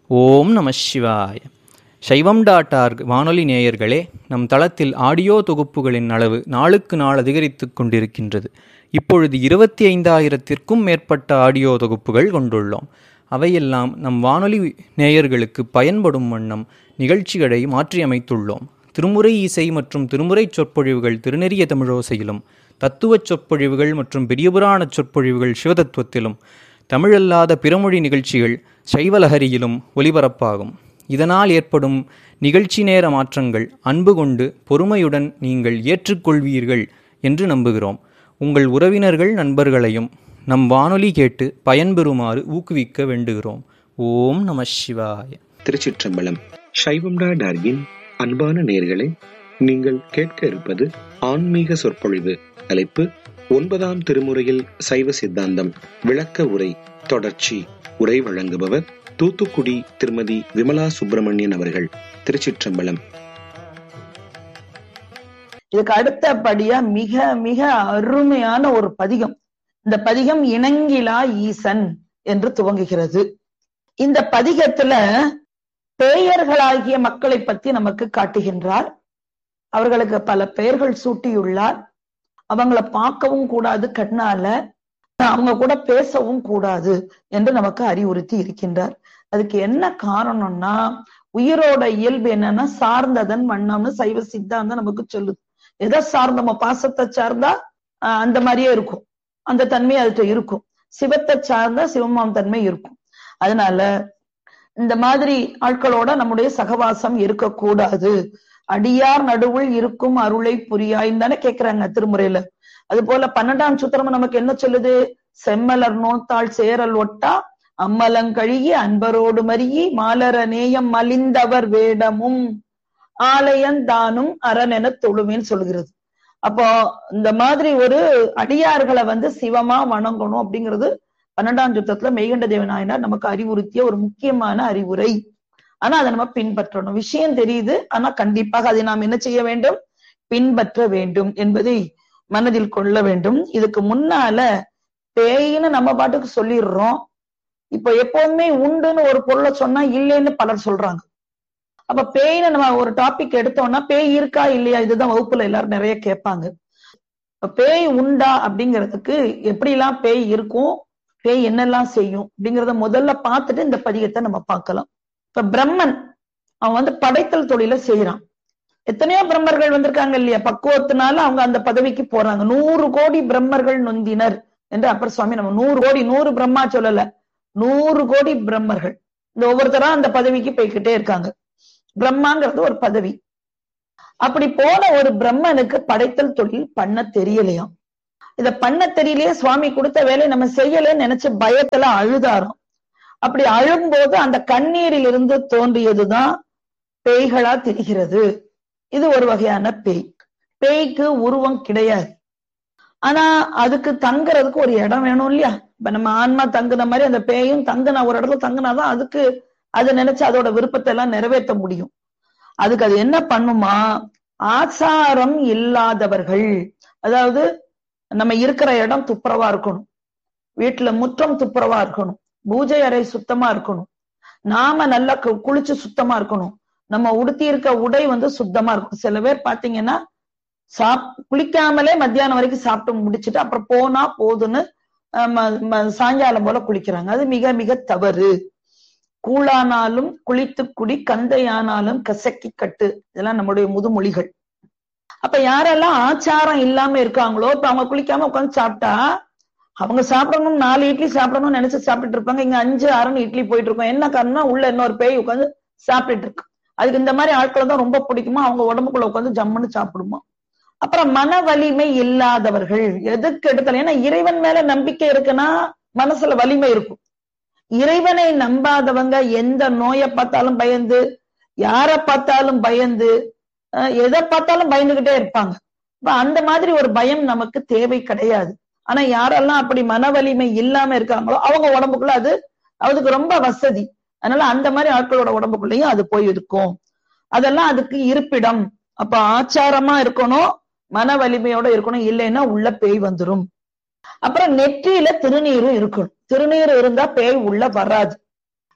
ஓம் நம சிவாய சைவம் டாட் ஆர்க் வானொலி நேயர்களே நம் தளத்தில் ஆடியோ தொகுப்புகளின் அளவு நாளுக்கு நாள் அதிகரித்து கொண்டிருக்கின்றது இப்பொழுது இருபத்தி ஐந்தாயிரத்திற்கும் மேற்பட்ட ஆடியோ தொகுப்புகள் கொண்டுள்ளோம் அவையெல்லாம் நம் வானொலி நேயர்களுக்கு பயன்படும் வண்ணம் நிகழ்ச்சிகளை மாற்றியமைத்துள்ளோம் திருமுறை இசை மற்றும் திருமுறை சொற்பொழிவுகள் திருநெறிய தமிழோசையிலும் தத்துவச் சொற்பொழிவுகள் மற்றும் பெரியபுராண சொற்பொழிவுகள் சிவதத்துவத்திலும் தமிழல்லாத பிறமொழி நிகழ்ச்சிகள் சைவலஹரியிலும் ஒலிபரப்பாகும் இதனால் ஏற்படும் நிகழ்ச்சி நேர மாற்றங்கள் அன்பு கொண்டு பொறுமையுடன் நீங்கள் ஏற்றுக்கொள்வீர்கள் என்று நம்புகிறோம் உங்கள் உறவினர்கள் நண்பர்களையும் நம் வானொலி கேட்டு பயன்பெறுமாறு ஊக்குவிக்க வேண்டுகிறோம் ஓம் நம சிவாய திருச்சிற்றம்பலம் சைவம்டா டார்கின் அன்பான நேர்களே நீங்கள் கேட்க இருப்பது ஆன்மீக சொற்பொழிவு தலைப்பு ஒன்பதாம் திருமுறையில் சைவ சித்தாந்தம் விளக்க உரை தொடர்ச்சி உரை வழங்குபவர் தூத்துக்குடி திருமதி விமலா சுப்பிரமணியன் அவர்கள் திருச்சிற்றம்பலம் இதுக்கு அடுத்தபடியா மிக மிக அருமையான ஒரு பதிகம் இந்த பதிகம் இணங்கிலா ஈசன் என்று துவங்குகிறது இந்த பதிகத்துல பேயர்களாகிய மக்களை பத்தி நமக்கு காட்டுகின்றார் அவர்களுக்கு பல பெயர்கள் சூட்டியுள்ளார் அவங்கள பார்க்கவும் கூடாது கண்ணால அவங்க கூட பேசவும் கூடாது என்று நமக்கு அறிவுறுத்தி இருக்கின்றார் அதுக்கு என்ன காரணம்னா உயிரோட இயல்பு என்னன்னா சார்ந்ததன் வண்ணம்னு சைவ சித்தாந்தம் நமக்கு சொல்லுது எதை சார்ந்தமோ பாசத்தை சார்ந்தா ஆஹ் அந்த மாதிரியே இருக்கும் அந்த தன்மை அதுகிட்ட இருக்கும் சிவத்தை சார்ந்தா சிவமாம் தன்மை இருக்கும் அதனால இந்த மாதிரி ஆட்களோட நம்முடைய சகவாசம் இருக்கக்கூடாது அடியார் நடுவுள் இருக்கும் அருளை புரியாயின்னு தானே கேக்குறாங்க திருமுறையில அது போல பன்னெண்டாம் சூத்திரம் நமக்கு என்ன சொல்லுது செம்மலர் நோத்தாள் சேரல் ஒட்டா அம்மலங்கழுகி அன்பரோடு மருகி மாலர நேயம் மலிந்தவர் வேடமும் ஆலயந்தானும் அரண் என தொழுவேன்னு சொல்கிறது அப்போ இந்த மாதிரி ஒரு அடியார்களை வந்து சிவமா வணங்கணும் அப்படிங்கிறது பன்னெண்டாம் சுத்தத்துல மெய்கண்ட தேவநாயனார் நமக்கு அறிவுறுத்திய ஒரு முக்கியமான அறிவுரை ஆனா அதை நம்ம பின்பற்றணும் விஷயம் தெரியுது ஆனா கண்டிப்பாக அதை நாம் என்ன செய்ய வேண்டும் பின்பற்ற வேண்டும் என்பதை மனதில் கொள்ள வேண்டும் இதுக்கு முன்னால பேயின்னு நம்ம பாட்டுக்கு சொல்லிடுறோம் இப்ப எப்பவுமே உண்டுன்னு ஒரு பொருளை சொன்னா இல்லைன்னு பலர் சொல்றாங்க அப்ப பேய்னு நம்ம ஒரு டாபிக் எடுத்தோம்னா பேய் இருக்கா இல்லையா இதுதான் வகுப்புல எல்லாரும் நிறைய கேட்பாங்க பேய் உண்டா அப்படிங்கிறதுக்கு எப்படி எல்லாம் பேய் இருக்கும் பேய் என்னெல்லாம் செய்யும் அப்படிங்கிறத முதல்ல பார்த்துட்டு இந்த பதிகத்தை நம்ம பார்க்கலாம் இப்ப பிரம்மன் அவன் வந்து படைத்தல் தொழில செய்யறான் எத்தனையோ பிரம்மர்கள் வந்திருக்காங்க இல்லையா பக்குவத்தினால அவங்க அந்த பதவிக்கு போறாங்க நூறு கோடி பிரம்மர்கள் நொந்தினர் என்று அப்பர் சுவாமி நம்ம நூறு கோடி நூறு பிரம்மா சொல்லல நூறு கோடி பிரம்மர்கள் இந்த ஒவ்வொருத்தரா அந்த பதவிக்கு போய்கிட்டே இருக்காங்க பிரம்மாங்கிறது ஒரு பதவி அப்படி போன ஒரு பிரம்மனுக்கு படைத்தல் தொழில் பண்ண தெரியலையாம் இத பண்ண தெரியலையே சுவாமி கொடுத்த வேலையை நம்ம செய்யலன்னு நினைச்ச பயத்துல அழுதாரோம் அப்படி அழும்போது அந்த கண்ணீரில் இருந்து தோன்றியதுதான் பேய்களா தெரிகிறது இது ஒரு வகையான பேய் பேய்க்கு உருவம் கிடையாது ஆனா அதுக்கு தங்குறதுக்கு ஒரு இடம் வேணும் இல்லையா இப்ப நம்ம ஆன்மா தங்குன மாதிரி அந்த பேயும் தங்குன ஒரு இடத்துல தங்குனாதான் அதுக்கு அதை நினைச்சு அதோட விருப்பத்தை எல்லாம் நிறைவேற்ற முடியும் அதுக்கு அது என்ன பண்ணுமா ஆச்சாரம் இல்லாதவர்கள் அதாவது நம்ம இருக்கிற இடம் துப்புரவா இருக்கணும் வீட்டுல முற்றம் துப்புரவா இருக்கணும் பூஜை அறை சுத்தமா இருக்கணும் நாம நல்லா குளிச்சு சுத்தமா இருக்கணும் நம்ம உடுத்தி இருக்க உடை வந்து சுத்தமா இருக்கும் சில பேர் பாத்தீங்கன்னா சாப் குளிக்காமலே மத்தியானம் வரைக்கும் சாப்பிட்டு முடிச்சுட்டு அப்புறம் போனா போதுன்னு சாயங்காலம் போல குளிக்கிறாங்க அது மிக மிக தவறு கூழானாலும் குளித்து குடி கந்தையானாலும் கசக்கி கட்டு இதெல்லாம் நம்முடைய முதுமொழிகள் அப்ப யாரெல்லாம் ஆச்சாரம் இல்லாம இருக்காங்களோ இப்ப அவங்க குளிக்காம உட்காந்து சாப்பிட்டா அவங்க சாப்பிடணும் நாலு இட்லி சாப்பிடணும்னு நினைச்சு சாப்பிட்டுட்டு இருப்பாங்க இங்க அஞ்சு ஆறுன்னு இட்லி போயிட்டு இருக்கோம் என்ன காரணம்னா உள்ள இன்னொரு பேய் உட்காந்து சாப்பிட்டுட்டு இருக்கு அதுக்கு இந்த மாதிரி ஆட்களை தான் ரொம்ப பிடிக்குமா அவங்க உடம்புக்குள்ள உட்காந்து ஜம்முன்னு சாப்பிடுமா அப்புறம் மன வலிமை இல்லாதவர்கள் எதுக்கு எடுத்தாலும் ஏன்னா இறைவன் மேல நம்பிக்கை இருக்குன்னா மனசுல வலிமை இருக்கும் இறைவனை நம்பாதவங்க எந்த நோயை பார்த்தாலும் பயந்து யார பார்த்தாலும் பயந்து எதை பார்த்தாலும் பயந்துகிட்டே இருப்பாங்க இப்ப அந்த மாதிரி ஒரு பயம் நமக்கு தேவை கிடையாது ஆனா யாரெல்லாம் அப்படி மன வலிமை இல்லாம இருக்காங்களோ அவங்க உடம்புக்குள்ள அது அதுக்கு ரொம்ப வசதி அதனால அந்த மாதிரி ஆட்களோட உடம்புக்குள்ளேயும் அது போய் இருக்கும் அதெல்லாம் அதுக்கு இருப்பிடம் அப்ப ஆச்சாரமா இருக்கணும் மன வலிமையோட இருக்கணும் இல்லைன்னா உள்ள பேய் வந்துரும் அப்புறம் நெற்றியில திருநீரும் இருக்கணும் திருநீர் இருந்தா பேய் உள்ள வராது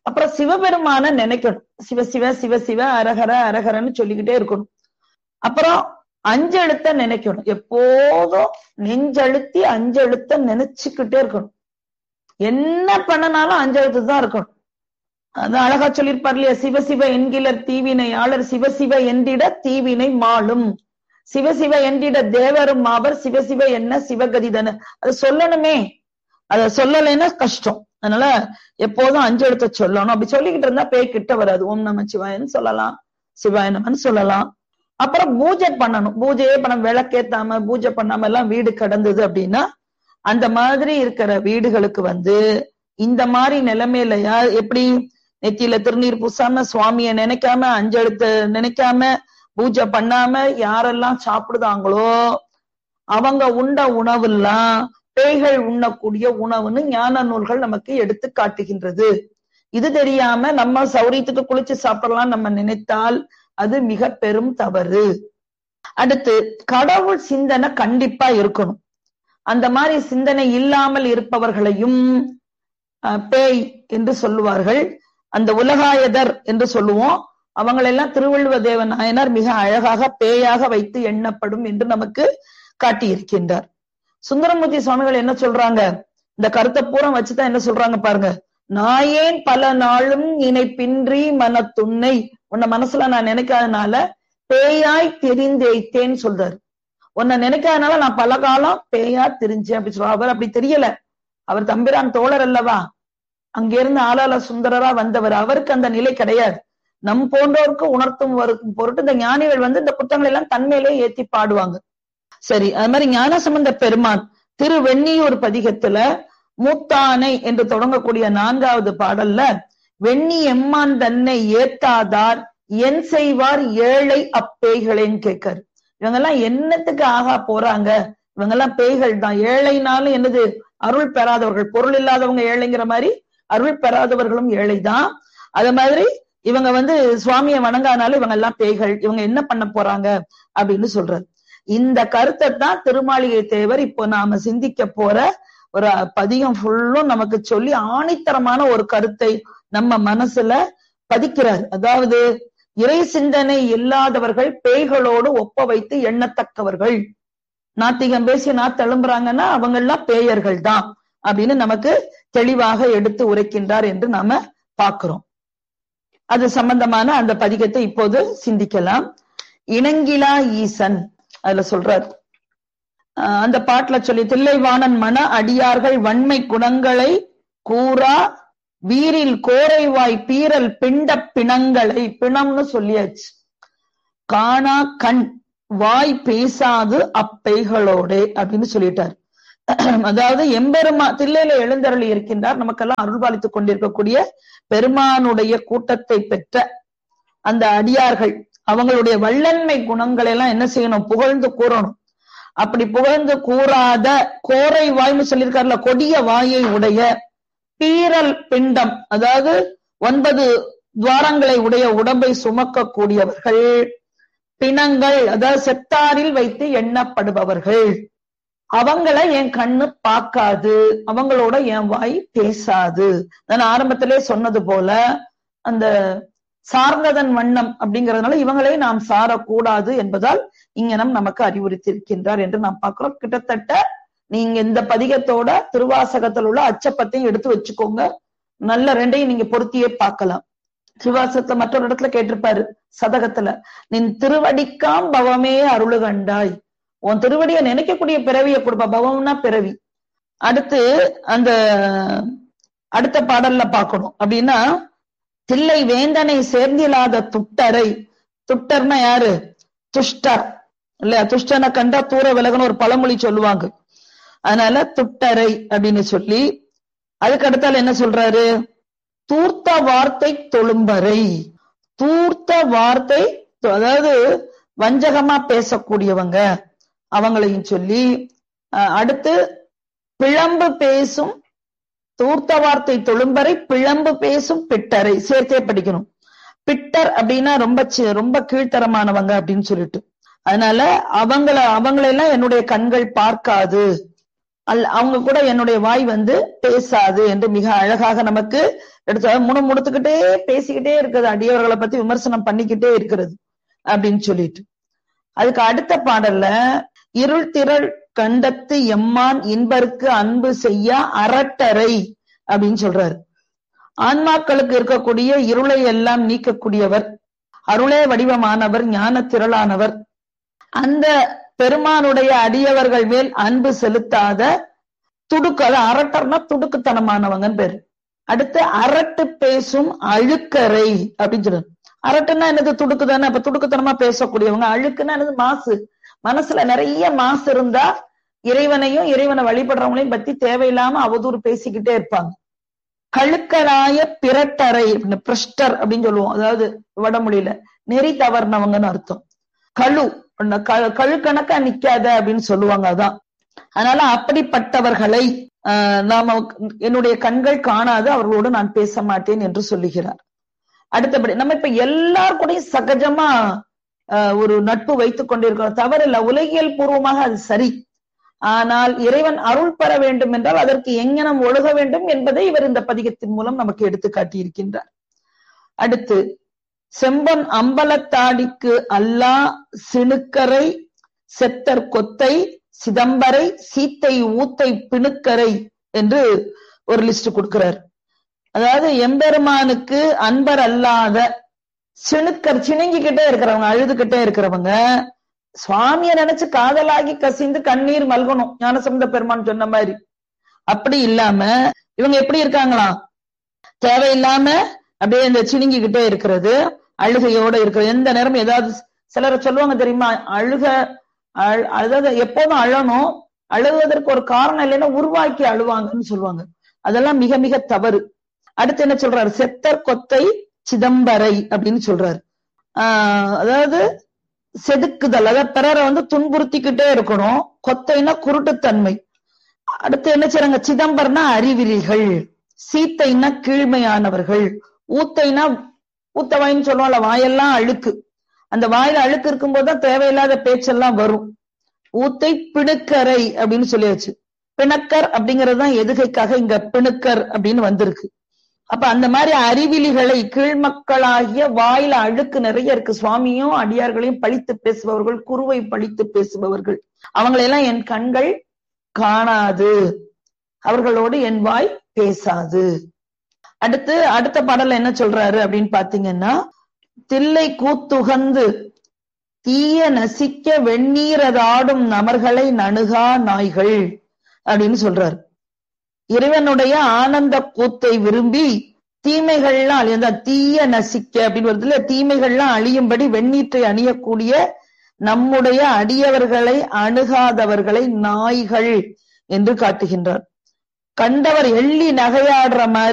அப்புறம் சிவபெருமான நினைக்கணும் சிவ சிவ சிவ சிவ அரகர அரகரன்னு சொல்லிக்கிட்டே இருக்கணும் அப்புறம் அஞ்செழுத்த நினைக்கணும் எப்போதும் நெஞ்சழுத்தி அஞ்செழுத்த நினைச்சுக்கிட்டே இருக்கணும் என்ன பண்ணனாலும் அஞ்செழுத்து தான் இருக்கணும் அது அழகா சொல்லியிருப்பார் இல்லையா சிவசிவ என்கிலர் தீவினையாளர் சிவசிவ என்றிட தீவினை மாளும் சிவசிவ என்றிட தேவரும் ஆவர் சிவசிவ என்ன சிவகதிதன அது சொல்லணுமே அத சொல்லலைன்னா கஷ்டம் அதனால எப்போதும் அஞ்சு எழுத்த சொல்லணும் அப்படி சொல்லிக்கிட்டு இருந்தா பேய் கிட்ட வராது ஓம் நம சிவாயன்னு சொல்லலாம் சிவாய நமன்னு சொல்லலாம் அப்புறம் பூஜை பண்ணணும் பூஜையே பண்ண விளக்கேத்தாம பூஜை பண்ணாம எல்லாம் வீடு கடந்தது அப்படின்னா அந்த மாதிரி இருக்கிற வீடுகளுக்கு வந்து இந்த மாதிரி நிலைமையிலயா எப்படி நெத்தியில திருநீர் பூசாம சுவாமிய நினைக்காம அஞ்செழுத்த நினைக்காம பூஜை பண்ணாம யாரெல்லாம் சாப்பிடுதாங்களோ அவங்க உண்ட உணவெல்லாம் பேய்கள் உண்ணக்கூடிய உணவுன்னு ஞான நூல்கள் நமக்கு எடுத்து காட்டுகின்றது இது தெரியாம நம்ம சௌரியத்துக்கு குளிச்சு சாப்பிடலாம் நம்ம நினைத்தால் அது மிக பெரும் தவறு அடுத்து கடவுள் சிந்தனை கண்டிப்பா இருக்கணும் அந்த மாதிரி சிந்தனை இல்லாமல் இருப்பவர்களையும் பேய் என்று சொல்லுவார்கள் அந்த உலகாயதர் என்று சொல்லுவோம் அவங்களெல்லாம் திருவள்ளுவ தேவ நாயனார் மிக அழகாக பேயாக வைத்து எண்ணப்படும் என்று நமக்கு காட்டியிருக்கின்றார் சுந்தரமூர்த்தி சுவாமிகள் என்ன சொல்றாங்க இந்த கருத்தை பூரா வச்சுதான் என்ன சொல்றாங்க பாருங்க நாயேன் பல நாளும் இணைப்பின்றி மனத்துண்ணை உன்னை மனசுல நான் நினைக்காதனால பேயாய் தெரிந்தேத்தேன்னு சொல்றாரு உன்னை நினைக்காதனால நான் பல காலம் பேயா தெரிஞ்சேன் அப்படி சொல்ற அவர் அப்படி தெரியல அவர் தம்பிரான் தோழர் அல்லவா அங்கிருந்து ஆளாள சுந்தரரா வந்தவர் அவருக்கு அந்த நிலை கிடையாது நம் போன்றோருக்கு உணர்த்தும் பொருட்டு இந்த ஞானிகள் வந்து இந்த குற்றங்களை எல்லாம் தன்மையிலே ஏத்தி பாடுவாங்க சரி அது மாதிரி ஞான சம்பந்த பெருமான் திரு வெண்ணியூர் பதிகத்துல மூத்தானை என்று தொடங்கக்கூடிய நான்காவது பாடல்ல வெண்ணி எம்மான் தன்னை ஏத்தாதார் என் செய்வார் ஏழை அப்பேய்களேன்னு கேட்காரு இவங்க எல்லாம் என்னத்துக்கு ஆகா போறாங்க இவங்க எல்லாம் பேய்கள் தான் ஏழைனாலும் என்னது அருள் பெறாதவர்கள் பொருள் இல்லாதவங்க ஏழைங்கிற மாதிரி அருள் பெறாதவர்களும் ஏழைதான் அது மாதிரி இவங்க வந்து சுவாமியை வணங்கானாலும் இவங்க எல்லாம் பேய்கள் இவங்க என்ன பண்ண போறாங்க அப்படின்னு சொல்றாரு இந்த கருத்தை தான் திருமாளிகை தேவர் இப்போ நாம சிந்திக்க போற ஒரு பதிகம் ஃபுல்லும் நமக்கு சொல்லி ஆணித்தரமான ஒரு கருத்தை நம்ம மனசுல பதிக்கிறார் அதாவது இறை சிந்தனை இல்லாதவர்கள் பேய்களோடு ஒப்ப வைத்து எண்ணத்தக்கவர்கள் நாத்திகம் பேசி நாத்து எழும்புறாங்கன்னா அவங்க எல்லாம் பேயர்கள் தான் அப்படின்னு நமக்கு தெளிவாக எடுத்து உரைக்கின்றார் என்று நாம பார்க்கிறோம் அது சம்பந்தமான அந்த பதிகத்தை இப்போது சிந்திக்கலாம் இணங்கிலா ஈசன் அதுல சொல்றார் அந்த பாட்டுல சொல்லி தில்லைவாணன் மன அடியார்கள் வன்மை குணங்களை கூறா வீரில் கோரைவாய் பீரல் பிண்ட பிணங்களை பிணம்னு சொல்லியாச்சு காணா கண் வாய் பேசாது அப்பைகளோடே அப்படின்னு சொல்லிட்டார் அதாவது எம்பெருமா தில்லையில எழுந்தருளி இருக்கின்றார் நமக்கெல்லாம் அருள்பாலித்துக் கொண்டிருக்கக்கூடிய பெருமானுடைய கூட்டத்தை பெற்ற அந்த அடியார்கள் அவங்களுடைய வல்லன்மை குணங்களை எல்லாம் என்ன செய்யணும் புகழ்ந்து கூறணும் அப்படி புகழ்ந்து கூறாத கோரை வாய்னு சொல்லியிருக்காருல கொடிய வாயை உடைய பீரல் பிண்டம் அதாவது ஒன்பது துவாரங்களை உடைய உடம்பை சுமக்கக்கூடியவர்கள் பிணங்கள் அதாவது செத்தாரில் வைத்து எண்ணப்படுபவர்கள் அவங்கள என் கண்ணு பார்க்காது அவங்களோட என் வாய் பேசாது நான் ஆரம்பத்திலே சொன்னது போல அந்த சார்ந்ததன் வண்ணம் அப்படிங்கறதுனால இவங்களை நாம் சாரக்கூடாது என்பதால் இங்கனம் நமக்கு அறிவுறுத்தியிருக்கின்றார் என்று நாம் பார்க்கிறோம் கிட்டத்தட்ட நீங்க இந்த பதிகத்தோட திருவாசகத்தில் உள்ள அச்சப்பத்தையும் எடுத்து வச்சுக்கோங்க நல்ல ரெண்டையும் நீங்க பொருத்தியே பார்க்கலாம் சிவாசத்துல மற்றொரு இடத்துல கேட்டிருப்பாரு சதகத்துல நின் திருவடிக்காம் பவமே அருளு கண்டாய் உன் திருவடிய நினைக்கக்கூடிய பிறவிய கொடுப்பா பவம்னா பிறவி அடுத்து அந்த அடுத்த பாடல்ல பார்க்கணும் அப்படின்னா தில்லை வேந்தனை சேர்ந்தில்லாத துட்டரை துட்டர்னா யாரு துஷ்டர் இல்லையா துஷ்டனை கண்டா தூர விலகன்னு ஒரு பழமொழி சொல்லுவாங்க அதனால துட்டரை அப்படின்னு சொல்லி அதுக்கு அடுத்தால என்ன சொல்றாரு தூர்த்த வார்த்தை தொழும்பரை தூர்த்த வார்த்தை அதாவது வஞ்சகமா பேசக்கூடியவங்க அவங்களையும் சொல்லி அடுத்து பிழம்பு பேசும் தூர்த்த வார்த்தை தொழும்பரை பிழம்பு பேசும் பிட்டரை சேர்த்தே படிக்கணும் பிட்டர் அப்படின்னா ரொம்ப ரொம்ப கீழ்த்தரமானவங்க அப்படின்னு சொல்லிட்டு அதனால அவங்கள அவங்களெல்லாம் என்னுடைய கண்கள் பார்க்காது அல்ல அவங்க கூட என்னுடைய வாய் வந்து பேசாது என்று மிக அழகாக நமக்கு எடுத்து முணு முடுத்துக்கிட்டே பேசிக்கிட்டே இருக்குது அடியவர்களை பத்தி விமர்சனம் பண்ணிக்கிட்டே இருக்கிறது அப்படின்னு சொல்லிட்டு அதுக்கு அடுத்த பாடல்ல இருள் திரள் கண்டத்து எம்மான் இன்பருக்கு அன்பு செய்ய அரட்டரை அப்படின்னு சொல்றாரு ஆன்மாக்களுக்கு இருக்கக்கூடிய இருளை எல்லாம் நீக்கக்கூடியவர் அருளே வடிவமானவர் ஞான திரளானவர் அந்த பெருமானுடைய அடியவர்கள் மேல் அன்பு செலுத்தாத துடுக்கு அது அரட்டர்னா துடுக்குத்தனமானவங்கன்னு பேரு அடுத்து அரட்டு பேசும் அழுக்கரை அப்படின்னு சொல்றாரு அரட்டுன்னா என்னது துடுக்கு தானே அப்ப துடுக்குத்தனமா பேசக்கூடியவங்க அழுக்குன்னா என்னது மாசு மனசுல நிறைய மாசு இருந்தா இறைவனையும் இறைவனை வழிபடுறவங்களையும் பத்தி தேவையில்லாம அவதூறு பேசிக்கிட்டே இருப்பாங்க கழுக்கராய பிரட்டரை பிரஷ்டர் அப்படின்னு சொல்லுவோம் அதாவது வடமொழியில நெறி தவறினவங்கன்னு அர்த்தம் கழு கழுக்கணக்கா நிக்காத அப்படின்னு சொல்லுவாங்க அதான் அதனால அப்படிப்பட்டவர்களை நாம என்னுடைய கண்கள் காணாது அவர்களோடு நான் பேச மாட்டேன் என்று சொல்லுகிறார் அடுத்தபடி நம்ம இப்ப எல்லார் கூடயும் சகஜமா ஒரு நட்பு வைத்துக் கொண்டிருக்கிறோம் தவறில்ல உலகியல் பூர்வமாக அது சரி ஆனால் இறைவன் அருள் பெற வேண்டும் என்றால் அதற்கு எங்கனம் ஒழுக வேண்டும் என்பதை இவர் இந்த பதிகத்தின் மூலம் நமக்கு எடுத்து காட்டியிருக்கின்றார் அடுத்து செம்பன் அம்பலத்தாடிக்கு அல்லா சிணுக்கரை செத்தர் கொத்தை சிதம்பரை சீத்தை ஊத்தை பிணுக்கரை என்று ஒரு லிஸ்ட் கொடுக்கிறார் அதாவது எம்பெருமானுக்கு அன்பர் அல்லாத சிணுக்கர் சிணுங்கிக்கிட்டே இருக்கிறவங்க அழுதுகிட்டே இருக்கிறவங்க சுவாமிய நினைச்சு காதலாகி கசிந்து கண்ணீர் மல்கணும் ஞானசம்பந்த பெருமான் சொன்ன மாதிரி அப்படி இல்லாம இவங்க எப்படி இருக்காங்களாம் தேவையில்லாம அப்படியே இந்த சிணுங்கிக்கிட்டே இருக்கிறது அழுகையோட இருக்கிறது எந்த நேரம் ஏதாவது சிலர் சொல்லுவாங்க தெரியுமா அழுக அதாவது எப்போதும் அழணும் அழுவதற்கு ஒரு காரணம் இல்லைன்னா உருவாக்கி அழுவாங்கன்னு சொல்லுவாங்க அதெல்லாம் மிக மிக தவறு அடுத்து என்ன சொல்றாரு செத்தர் கொத்தை சிதம்பரை அப்படின்னு சொல்றாரு ஆஹ் அதாவது செதுக்குதல் அதாவது பிறரை வந்து துன்புறுத்திக்கிட்டே இருக்கணும் கொத்தைனா குருட்டுத்தன்மை அடுத்து என்ன செய்றாங்க சிதம்பரம்னா அறிவிலிகள் சீத்தைனா கீழ்மையானவர்கள் ஊத்தைனா ஊத்தவாயின்னு சொல்லுவோம்ல வாயெல்லாம் அழுக்கு அந்த வாயில அழுக்கு இருக்கும்போதுதான் தேவையில்லாத பேச்செல்லாம் வரும் ஊத்தை பிணுக்கரை அப்படின்னு சொல்லியாச்சு பிணக்கர் அப்படிங்கறதுதான் எதுகைக்காக இங்க பிணுக்கர் அப்படின்னு வந்திருக்கு அப்ப அந்த மாதிரி அறிவிலிகளை கீழ்மக்களாகிய வாயில அழுக்கு நிறைய இருக்கு சுவாமியும் அடியார்களையும் பழித்து பேசுபவர்கள் குருவை பழித்து பேசுபவர்கள் அவங்களையெல்லாம் என் கண்கள் காணாது அவர்களோடு என் வாய் பேசாது அடுத்து அடுத்த பாடல்ல என்ன சொல்றாரு அப்படின்னு பாத்தீங்கன்னா தில்லை கூத்துகந்து தீய நசிக்க வெந்நீரதாடும் நமர்களை நணுகா நாய்கள் அப்படின்னு சொல்றாரு இறைவனுடைய ஆனந்த கூத்தை விரும்பி தீமைகள்லாம் அந்த தீய நசிக்க அப்படின்னு வருதுல தீமைகள்லாம் அழியும்படி வெண்ணீற்றை அணியக்கூடிய நம்முடைய அடியவர்களை அணுகாதவர்களை நாய்கள் என்று காட்டுகின்றார் கண்டவர் எள்ளி நகையாடுற மாதிரி